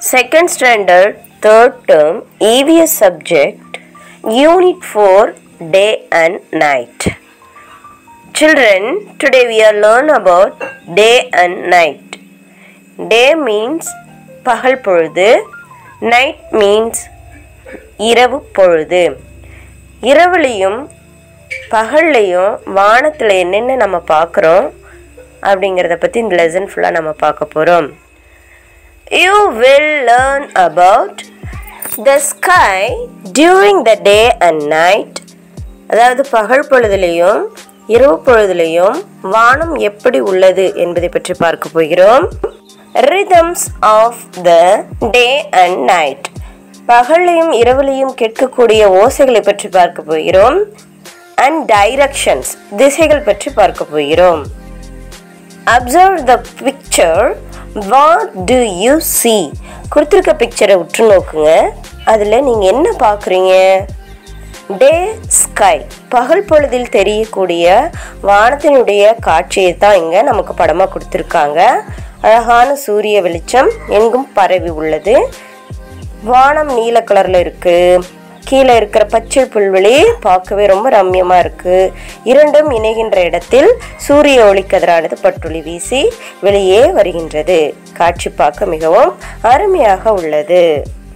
Second standard, third term, EVS subject, Unit 4, Day and Night. Children, today we are learn about day and night. Day means பகல் பொழுது night means இரவு பொழுது இரவுலையும் பகல்லையும் வானத்தில் என்னென்ன நம்ம பார்க்குறோம் அப்படிங்கிறத பற்றி இந்த லெசன் ஃபுல்லாக நம்ம பார்க்க போகிறோம் you will learn about the sky during the day and night அதாவது பகல் பொழுதுலையும் இரவு பொழுதுலையும் வானம் எப்படி உள்ளது என்பதை பற்றி பார்க்க போகிறோம் rhythms of the day and night பகல்லையும் இரவுலையும் கேட்கக்கூடிய ஓசைகளை பற்றி பார்க்க போகிறோம் அண்ட் டைரக்ஷன்ஸ் திசைகள் பற்றி பார்க்க போகிறோம் observe the picture what do you see கொடுத்துருக்க பிக்சரை உற்று நோக்குங்க அதில் நீங்கள் என்ன பார்க்குறீங்க டே ஸ்கை பகல் பொழுதில் தெரியக்கூடிய வானத்தினுடைய காட்சியை தான் இங்கே நமக்கு படமாக கொடுத்துருக்காங்க அழகான சூரிய வெளிச்சம் எங்கும் பரவி உள்ளது வானம் நீல கலரில் இருக்குது கீழே இருக்கிற பச்சை புல்வெளி பார்க்கவே ரொம்ப ரம்யமாக இருக்குது இரண்டும் இணைகின்ற இடத்தில் சூரிய ஒளிக்கதிரானது பட்டுளி வீசி வெளியே வருகின்றது காட்சி பார்க்க மிகவும் அருமையாக உள்ளது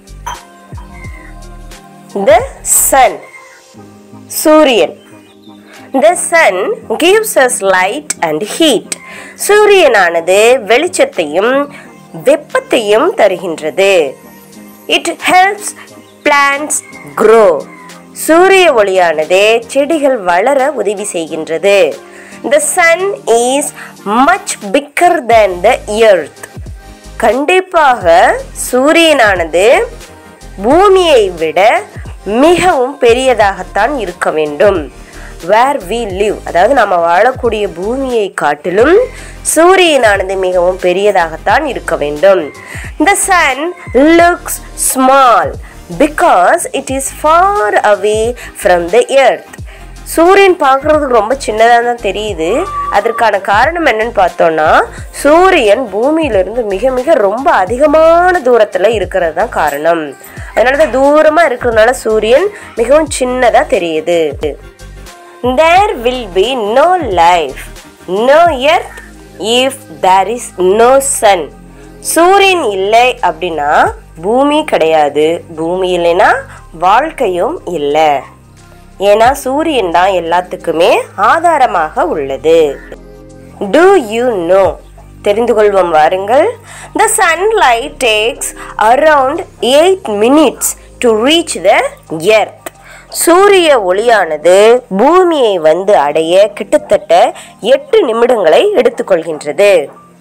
த சன் சூரியன் the sun gives us light and heat சூரியனானது வெளிச்சத்தையும் வெப்பத்தையும் தருகின்றது இட் ஹெல்ப்ஸ் பிளான்ட்ஸ் grow சூரிய ஒளியானது செடிகள் வளர உதவி செய்கின்றது the sun is much bigger than the earth கண்டிப்பாக சூரியனானது பூமியை விட மிகவும் பெரியதாகத்தான் இருக்க வேண்டும் வேர் வி லிவ் அதாவது நம்ம வாழக்கூடிய பூமியை காட்டிலும் சூரியனானது மிகவும் பெரியதாகத்தான் இருக்க வேண்டும் the sun looks small because it is far away from the earth சூரியன் பார்க்குறதுக்கு ரொம்ப சின்னதாக தான் தெரியுது அதற்கான காரணம் என்னன்னு பார்த்தோம்னா சூரியன் பூமியிலிருந்து மிக மிக ரொம்ப அதிகமான தூரத்தில் இருக்கிறது தான் காரணம் அதனால தான் தூரமாக இருக்கிறதுனால சூரியன் மிகவும் சின்னதாக தெரியுது there will be no life no earth if there is no sun சூரியன் இல்லை அப்படின்னா பூமி கிடையாது பூமி இல்லைன்னா வாழ்க்கையும் இல்லை ஏன்னா சூரியன் தான் எல்லாத்துக்குமே ஆதாரமாக உள்ளது டு யூ நோ தெரிந்து கொள்வோம் வாருங்கள் the sunlight takes around eight minutes to reach the earth சூரிய ஒளியானது பூமியை வந்து அடைய கிட்டத்தட்ட எட்டு நிமிடங்களை எடுத்துக்கொள்கின்றது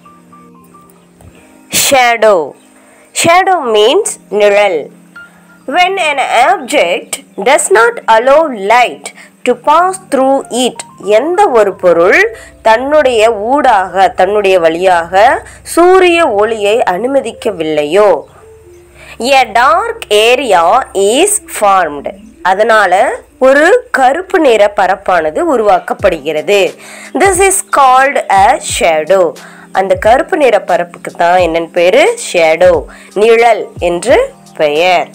ஷேடோ ஷேடோ மீன்ஸ் நிழல் when an object does not allow light to pass through it எந்த ஒரு பொருள் தன்னுடைய ஊடாக தன்னுடைய வழியாக சூரிய ஒளியை அனுமதிக்கவில்லையோ a dark area is formed அதனால ஒரு கருப்பு நிற பரப்பானது உருவாக்கப்படுகிறது this is called a shadow அந்த கருப்பு நிற பரப்புக்கு தான் என்னன்னு பேரு ஷேடோ நிழல் என்று பெயர்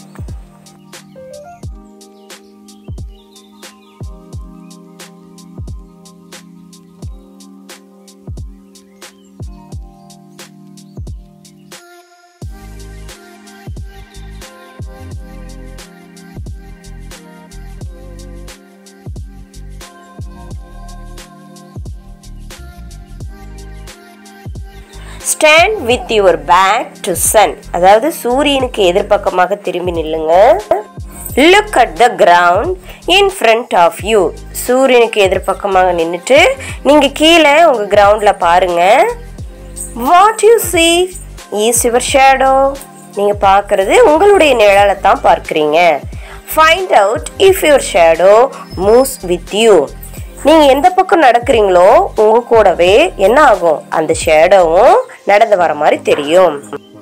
stand with your back to sun அதாவது சூரியனுக்கு எதிர்பக்கமாக திரும்பி நில்லுங்க look at the ground in front of you சூரியனுக்கு எதிர்பக்கமாக நின்றுட்டு நீங்கள் கீழே உங்கள் கிரவுண்டில் பாருங்க what you see is your shadow நீங்கள் பார்க்குறது உங்களுடைய நிழலை தான் பார்க்குறீங்க find out if your shadow moves with you நீங்கள் எந்த பக்கம் நடக்கிறீங்களோ உங்கள் கூடவே என்ன ஆகும் அந்த ஷேடோவும் நடந்து வர மாதிரி தெரியும்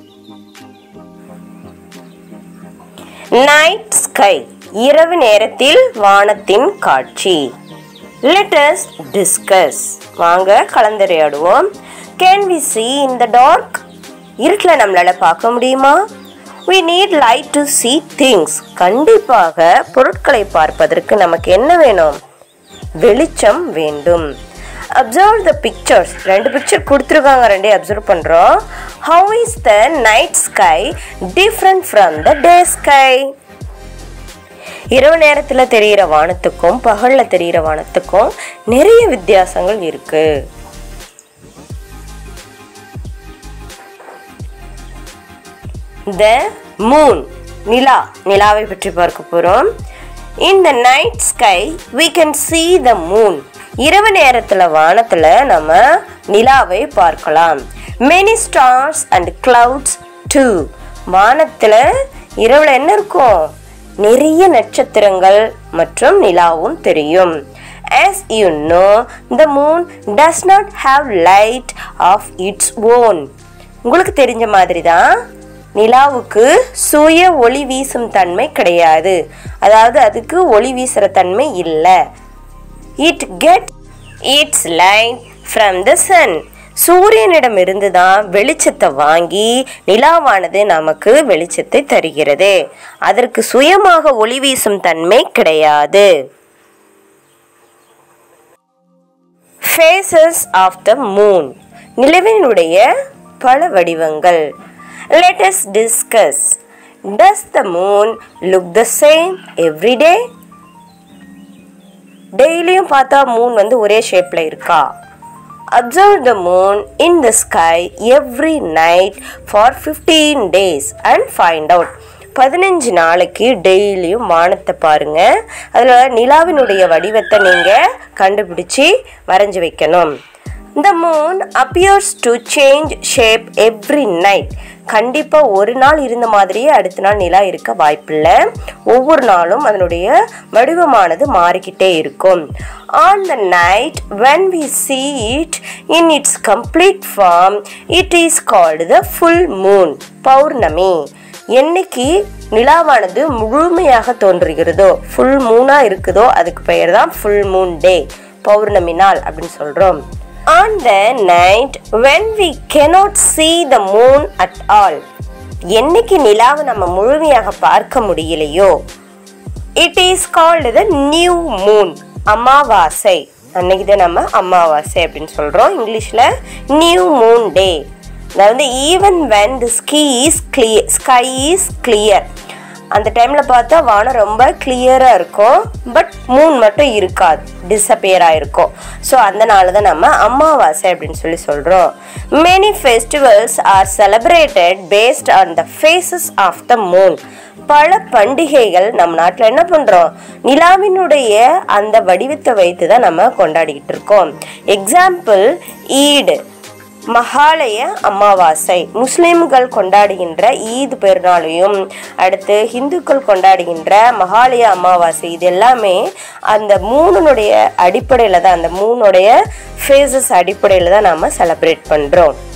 நைட் ஸ்கை இரவு நேரத்தில் வானத்தின் காட்சி லெட்டஸ் டிஸ்கஸ் வாங்க கலந்துரையாடுவோம் can we see in the dark இருட்டில் நம்மளால பார்க்க முடியுமா we need light to see things கண்டிப்பாக பொருட்களை பார்ப்பதற்கு நமக்கு என்ன வேணும் வெளிச்சம் வேண்டும் அப்சர்வ் த பிக்சர்ஸ் ரெண்டு பிக்சர் கொடுத்துருக்காங்க ரெண்டே அப்சர்வ் பண்ணுறோம் how is the night sky different from the day sky இரவு நேரத்தில் தெரிகிற வானத்துக்கும் பகலில் தெரிகிற வானத்துக்கும் நிறைய வித்தியாசங்கள் இருக்கு த மூன் நிலா நிலாவை பற்றி பார்க்க போகிறோம் in the night sky we can see the moon இரவு நேரத்தில் வானத்தில் நம்ம நிலாவை பார்க்கலாம் many stars and clouds too வானத்தில் இரவில் என்ன இருக்கும் நிறைய நட்சத்திரங்கள் மற்றும் நிலாவும் தெரியும் as you know the moon does not have light of its own உங்களுக்கு தெரிஞ்ச மாதிரி தான் நிலாவுக்கு சுய ஒளி வீசும் தன்மை கிடையாது அதாவது அதுக்கு ஒளி வீசுற தன்மை இல்லை it get its light from the sun சூரியனிடமிருந்து தான் வெளிச்சத்தை வாங்கி நிலாவானது நமக்கு வெளிச்சத்தை தருகிறது அதற்கு சுயமாக ஒளி வீசும் தன்மை கிடையாது ஃபேசஸ் ஆஃப் த மூன் நிலவினுடைய பல வடிவங்கள் let us discuss does the moon look the same every day டெய்லியும் பார்த்தா மூன் வந்து ஒரே ஷேப்பில் இருக்கா observe the moon in the sky every night for fifteen days and find out பதினஞ்சு நாளைக்கு டெய்லியும் வானத்தை பாருங்க அதில் நிலாவினுடைய வடிவத்தை நீங்கள் கண்டுபிடிச்சி வரைஞ்சி வைக்கணும் the moon appears to change shape every night கண்டிப்பாக ஒரு நாள் இருந்த மாதிரியே அடுத்த நாள் நிலா இருக்க வாய்ப்பில்லை ஒவ்வொரு நாளும் அதனுடைய வடிவமானது மாறிக்கிட்டே இருக்கும் on the night when we see it in its complete form it is called the full moon பௌர்ணமி என்னைக்கு நிலாவானது முழுமையாக தோன்றுகிறதோ ஃபுல் மூனாக இருக்குதோ அதுக்கு பெயர் தான் ஃபுல் மூன் டே பௌர்ணமி நாள் அப்படின்னு சொல்கிறோம் on the night when we cannot see the moon at all என்னைக்கு நிலாவை நம்ம முழுமையாக பார்க்க முடியலையோ it is called the new moon அமாவாசை அன்னைக்கு தான் நம்ம அமாவாசை அப்படின்னு சொல்கிறோம் இங்கிலீஷில் நியூ மூன் டே அதாவது even when the sky is clear sky is clear அந்த டைமில் பார்த்தா வானம் ரொம்ப கிளியராக இருக்கும் பட் மூன் மட்டும் இருக்காது டிஸப்பியர் ஆகிருக்கும் ஸோ அதனால தான் நம்ம அமாவாசை அப்படின்னு சொல்லி சொல்கிறோம் many festivals are celebrated based on the phases of the moon பல பண்டிகைகள் நம்ம நாட்டில் என்ன பண்ணுறோம் நிலாவினுடைய அந்த வடிவத்தை வைத்து தான் நம்ம கொண்டாடிக்கிட்டு இருக்கோம் எக்ஸாம்பிள் ஈடு மகாலய அமாவாசை முஸ்லிம்கள் கொண்டாடுகின்ற ஈத் பெருநாளையும் அடுத்து இந்துக்கள் கொண்டாடுகின்ற மகாலய அமாவாசை இது எல்லாமே அந்த மூணுனுடைய அடிப்படையில் தான் அந்த மூணுடைய ஃபேஸஸ் அடிப்படையில் தான் நாம் செலிப்ரேட் பண்ணுறோம்